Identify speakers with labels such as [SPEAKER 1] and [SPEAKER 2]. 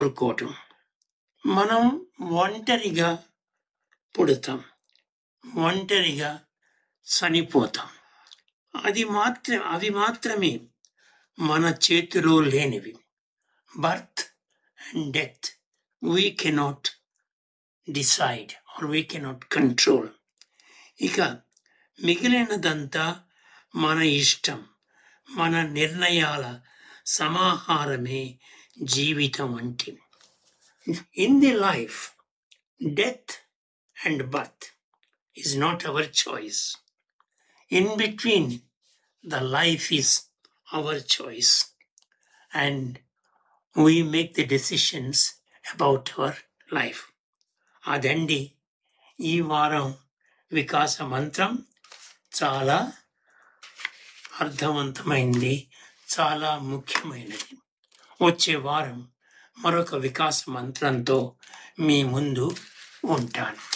[SPEAKER 1] కోరుకోవటం మనం ఒంటరిగా పుడతాం ఒంటరిగా చనిపోతాం అది మాత్రం అవి మాత్రమే మన చేతిలో లేనివి birth and death we cannot decide or we cannot control ఇక మిగిలినదంతా మన ఇష్టం మన నిర్ణయాల సమాహారమే జీవితం అంటే in the life death and birth is not our choice in between the life is our choice and we make the decisions about our life అదండి ఈ వారం వికాస మంత్రం చాలా అర్థవంతమైంది చాలా ముఖ్యమైనది వచ్చే వారం మరొక వికాస మంత్రంతో మీ ముందు ఉంటాను